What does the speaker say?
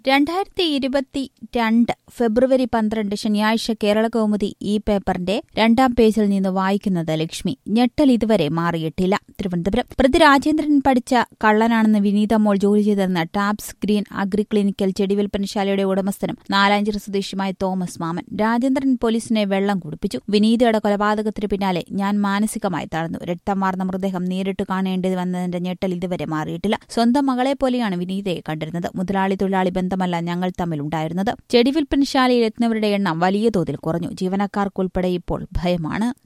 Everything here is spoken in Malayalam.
രണ്ടായിരത്തി ഇരുപത്തി രണ്ട് ഫെബ്രുവരി പന്ത്രണ്ട് ശനിയാഴ്ച കേരള കൗമുദി ഈ പേപ്പറിന്റെ രണ്ടാം പേജിൽ നിന്ന് വായിക്കുന്നത് ലക്ഷ്മി ഞെട്ടൽ ഇതുവരെ മാറിയിട്ടില്ല തിരുവനന്തപുരം പ്രതി രാജേന്ദ്രൻ പഠിച്ച കള്ളനാണെന്ന് വിനീത മോൾ ജോലി ചെയ്തെന്ന ടാബ്സ് ഗ്രീൻ അഗ്രി ക്ലിനിക്കൽ ചെടി വിൽപ്പനശാലയുടെ ഉടമസ്ഥനും നാലാഞ്ചിറ സ്വദേശിയുമായ തോമസ് മാമൻ രാജേന്ദ്രൻ പോലീസിനെ വെള്ളം കുടിപ്പിച്ചു വിനീതയുടെ കൊലപാതകത്തിന് പിന്നാലെ ഞാൻ മാനസികമായി തളർന്നു രക്തം വാർന്ന മൃതദേഹം നേരിട്ട് കാണേണ്ടി വന്നതിന്റെ ഞെട്ടൽ ഇതുവരെ മാറിയിട്ടില്ല സ്വന്തം മകളെ പോലെയാണ് വിനീതയെ കണ്ടിരുന്നത് മുതലാളി തൊഴിലാളി ബന്ധമല്ല ഞങ്ങൾ തമ്മിലുണ്ടായിരുന്നത് ചെടി വിൽപ്പനശാലയിൽ എത്തുന്നവരുടെ എണ്ണം വലിയ തോതിൽ കുറഞ്ഞു ജീവനക്കാർക്കുൾപ്പെടെ ഇപ്പോൾ ഭയമാണ്